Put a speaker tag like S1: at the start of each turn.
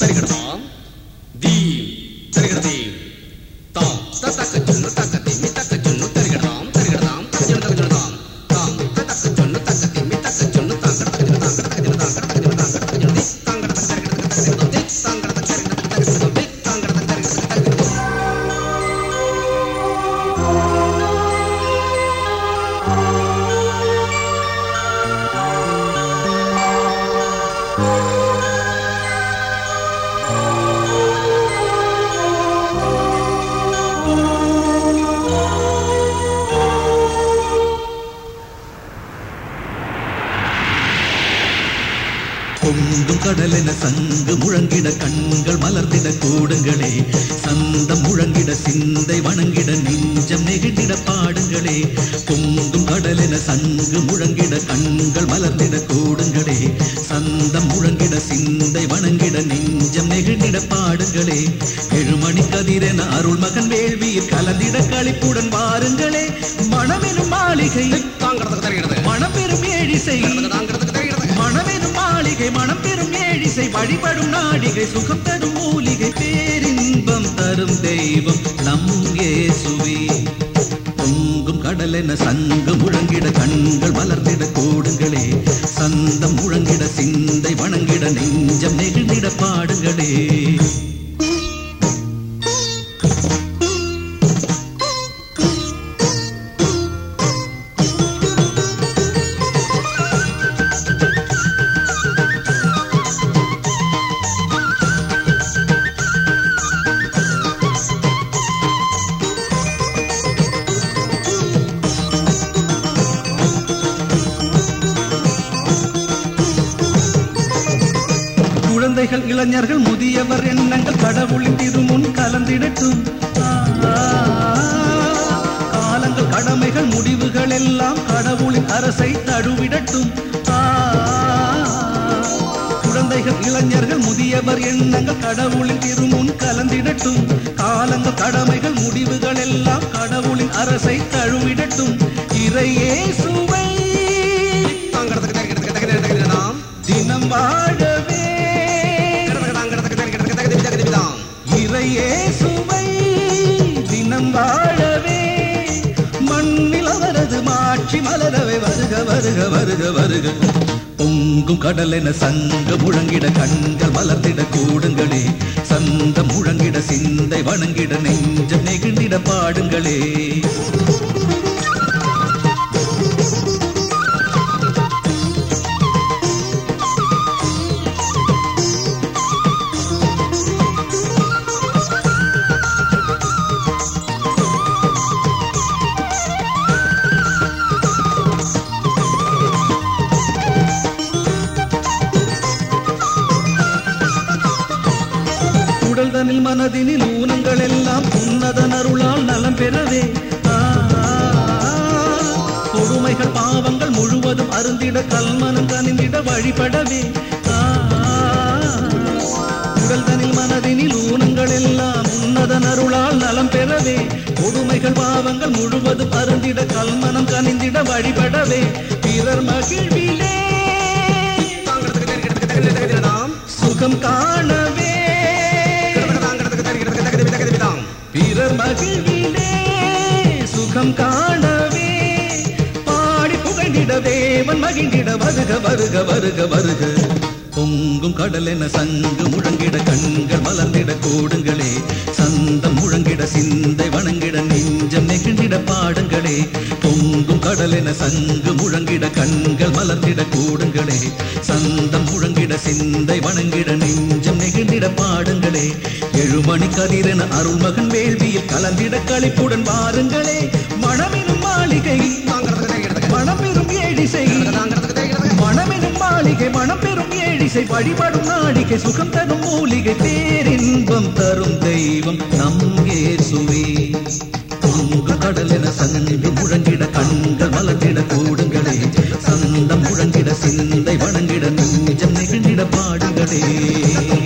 S1: தருகிறதாம் theme தருகிறதீம் தாம் தத்தக்க சொன்னு தக்க திம்மி தக்க சொன்னு தருகிறதாம் தருகிறதாம் தக்க சொன்னு தக்க சொன்னு தாம் தாம் தத்தக்க சொன்னு தக்க திம்மி தக்க சொன்னு தாங்கட தக்க சொன்னு தாங்கட தக்க சொன்னு தாங்கட தக்க சொன்னு தாங்கட தக்க சொன்னு தி தாங்கட தக்க தருகிறத தக்க சொன்னு தி தாங்கட தக்க தருகிறத தக்க சொன்னு தி தாங்கட தக்க தருகிறத தக்க சொன்னு
S2: பொங்கும் கடலென சங்கு முழங்கிட கண்கள் மலர்ந்திட கூடுங்களே சந்தம் முழங்கிட சிந்தை வணங்கிட நெஞ்சம் நெகிழ்ந்திட பாடுங்களே பொங்கும் கடலென சங்கு முழங்கிட கண்கள் மலர்ந்திட கூடுங்களே சந்தம் முழங்கிட சிந்தை வணங்கிட நெஞ்சம் நெகிழ்ந்திட பாடுங்களே எழுமணி கதிரென அருள் மகன் வேள்வியில் கலந்திட களிப்புடன் வாருங்களே மனமெனும் மாளிகை
S1: தாங்கட தக்க தருகிறது
S2: மனம் பெறும் ஏழிசை
S1: தாங்கட தக்க தருகிறது
S2: மனமெனும் மாளிகை மனம் பெறும் ஏழிசை வழிபடும் நாடிகை சுகம் தரும் மூலிகை பேரின்பம் தரும் தெய்வம் நம் இயேசுவே பொங்கும் கடலென சங்கு முழங்கிட கண்கள் மலர்ந்திட கூடுங்களே சந்தம் முழங்கிட சிந்தை வணங்கிட நெஞ்சம் நெகிழ்ந்திட பாடுங்களே குழந்தைகள் இளைஞர்கள் முதியவர் எண்ணங்கள் கடவுளின் திருமுன் கலந்திடட்டும் ஆ, ஆ, ஆ. காலங்கள் கடமைகள் முடிவுகள் எல்லாம் கடவுளின் அரசை தழுவிடட்டும் ஆ, ஆ. குழந்தைகள் இளைஞர்கள் முதியவர் எண்ணங்கள் கடவுளின் திருமுன் கலந்திடட்டும் காலங்கள் கடமைகள் முடிவுகள் எல்லாம் கடவுளின் அரசை தழுவிடட்டும் இறையே சுவை
S1: தாங்கட தக்க தருகிறது தக்க தருகிறதாம்
S2: தினம் வாழவே
S1: தாங்கட தக்க தருகிறது தக்க தருகிறதாம்
S2: இறையே சுவை தினம் வாழவே மண்ணில் அவரது மாட்சி மலரவே வருக வருக வருக வருக பொங்கும் கடலென சங்க முழங்கிட கண்கள் மலர்ந்திட கூடுங்களே சந்த முழங்கிட சிந்தை வணங்கிட நெஞ்சம் நெகிழ்ந்திட பாடுங்களே உடல் தனில் மனதினில் ஊனங்கள் எல்லாம் உன்னதன் அருளால் நலம் பெறவே ஆ, ஆ, ஆ. கொடுமைகள் பாவங்கள் முழுவதும் அருந்திட கல்மனம் கனிந்திட வழிபடவே ஆ, ஆ, ஆ. உடல் தனில் மனதினில் ஊனங்கள் எல்லாம் உன்னதன் அருளால் நலம் பெறவே கொடுமைகள் பாவங்கள் முழுவதும் அருந்திட கல்மனம் கனிந்திட வழிபடவே பிறர் மகிழ்விலே
S1: தாங்கட தக்க தருகிறது தக்க தருகிறதாம்
S2: சுகம் காணவே
S1: தாங்கட தக்க தருகிறது தக்க தருகிறதாம்
S2: பிறர் மகிழ்விலே சுகம் காணவே பாடி புகழ்ந்திட தேவன் மகிழ்ந்திட வருக வருக வருக வருக பொங்கும் கடலென சங்கு முழங்கிட கண்கள் மலர்ந்திட கூடுங்களே சந்தம் முழங்கிட சிந்தை வணங்கிட நெஞ்சம் நெகிழ்ந்திட பாடுங்களே பொங்கும் கடலென சங்கு முழங்கிட கண்கள் மலர்ந்திட கூடுங்களே சந்தம் முழங்கிட சிந்தை வணங்கிட நெஞ்சம் நெகிழ்ந்திட பாடுங்களே எழுமணி கதிரென அருள்மகன் வேள்வியில் கலந்திட களிப்புடன் வாருங்களே மணமெனும் மாளிகை
S1: தாங்கட தக்க தருகிறது
S2: மணப்பெரும் ஏழிசை
S1: தாங்கட தக்க தருகிறது
S2: மணமெனும் மாளிகை மணப்பெரும் ஏழிசை வழிபடும் நாடிகை சுகம் தரும் மூலிகை பேரின்பம் தரும் தெய்வம் நம் இயேசுவே பொங்கு கடலென சங்கு முழங்கிட கண்கள் மலர்ந்திட கூடுங்களே சந்தம் முழங்கிட சிந்தை வணங்கிட நெஞ்சம் நெகிழ்ந்திட பாடுங்களே